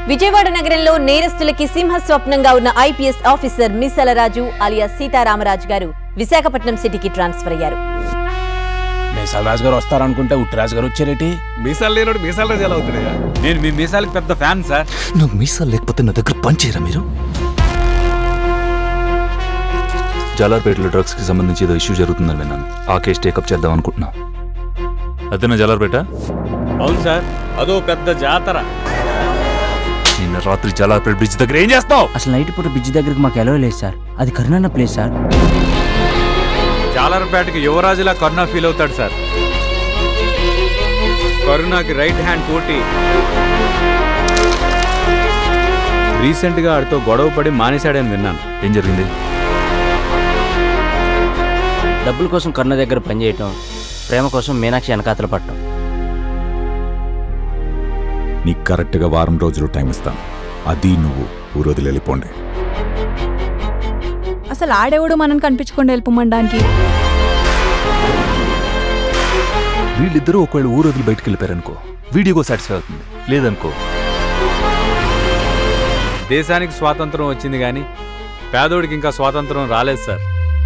విజయవాడ నగరంలో నేరస్తులకి సింహ స్వప్నంగా ఉన్న IPS officer Misala Raju alias Sitaramaraju గారు విశాఖపట్నం సిటీకి ట్రాన్స్ఫర్ అయ్యారు మీసాల రాజు గారు వస్తారనుకుంటే ఉట్టిరాజు గారు వచ్చారేటి మీసాలు లేనోడు మీసాలు రాజు ఎలా అవుతున్నాయా నేను మీ మీసాలకు పెద్ద ఫ్యాన్ సార్ నాకు మీసాలు లేకపోతే నా దగ్గర పనిచేయరా మీరు జాలార్పేటలో డ్రగ్స్ కి సంబంధించి ఏదో ఇష్యూ జరుగుతుందని విన్నాను ఆ కేసు టేకప్ చేద్దాం అనుకుంటున్నా అదేనా జాలార్పేట అవును సార్ అదో పెద్ద జాతర నిన్న రాత్రి జాలార్పేట బ్రిడ్జ్ దగ్గర ఏం చేస్తావు అసలు నైట్ పూట బ్రిడ్జ్ దగ్గరికి మాకు ఎలా లేదు సార్ అది కరుణన్న ప్లేస్ సార్ జాలర్పేటకి యువరాజులా కరుణ ఫీల్ అవుతాడు సార్ కరుణకి రైట్ హ్యాండ్ పోటీ రీసెంట్ గా ఆడితో గొడవ పడి మానేశాడని విన్నాను ఏం జరిగింది డబ్బుల కోసం కరుణ దగ్గర పనిచేయటం ప్రేమ కోసం మీనాక్షి వెనకాతలు పట్టడం నీకు కరెక్ట్గా వారం రోజులు టైం ఇస్తాను అది నువ్వు ఊరోదిలి వెళ్ళిపోండి అసలు ఆడెవడు మనం కనిపించకుండా వెళ్ళిపోమనడానికి వీళ్ళిద్దరూ ఒకవేళ ఊరు వదిలి బయటకు వెళ్ళిపోయారనుకో వీడియోగా సాటిస్ఫై అవుతుంది లేదనుకో దేశానికి స్వాతంత్రం వచ్చింది కానీ పేదోడికి ఇంకా స్వాతంత్రం రాలేదు సార్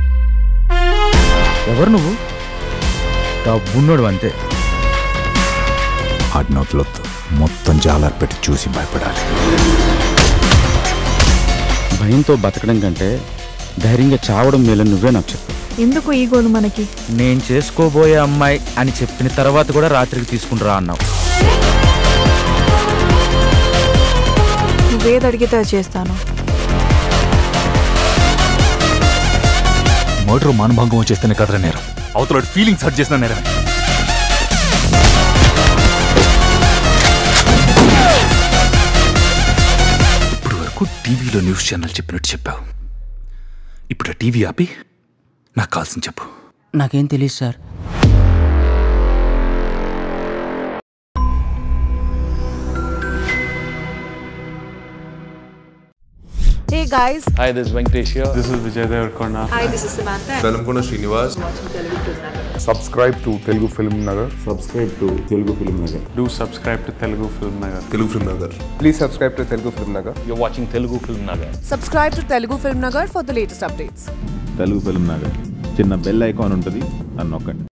ఎవరు నువ్వు డబ్బున్నోడు అంతే ఆడినోట్లొద్దు మొత్తం జాలర్ పెట్టి చూసి భయపడాలి భయంతో బతకడం కంటే ధైర్యంగా చావడం మేలని నువ్వే నాకు చెప్పు ఎందుకు ఈ గోలు మనకి నేను చేసుకోబోయే అమ్మాయి అని చెప్పిన తర్వాత కూడా రాత్రికి తీసుకుంటారా అన్నావు నువ్వేది అడిగితే అది చేస్తాను మర్డర్ మానభంగం చేస్తేనే కదరా నేరం అవతల ఫీలింగ్స్ హర్ట్ చేసిన నేరం ఇప్పుడు వరకు టీవీలో న్యూస్ ఛానల్ చెప్పినట్టు చెప్పావు ఇప్పుడు ఆ టీవీ ఆపి నాకు కావాల్సింది చెప్పు నాకేం తెలియదు sir hey guys hi this Venkatesh Velankonda Srinivas subscribe to Telugu film Nagar subscribe to Telugu film Nagar do subscribe to Telugu film Nagar Telugu film Nagar please subscribe to Telugu film Nagar You're watching Telugu Film Nagar. Subscribe to Telugu film Nagar for the latest updates Telugu film Nagar చిన్న bell icon ఉంటుంది అని నొక్కండి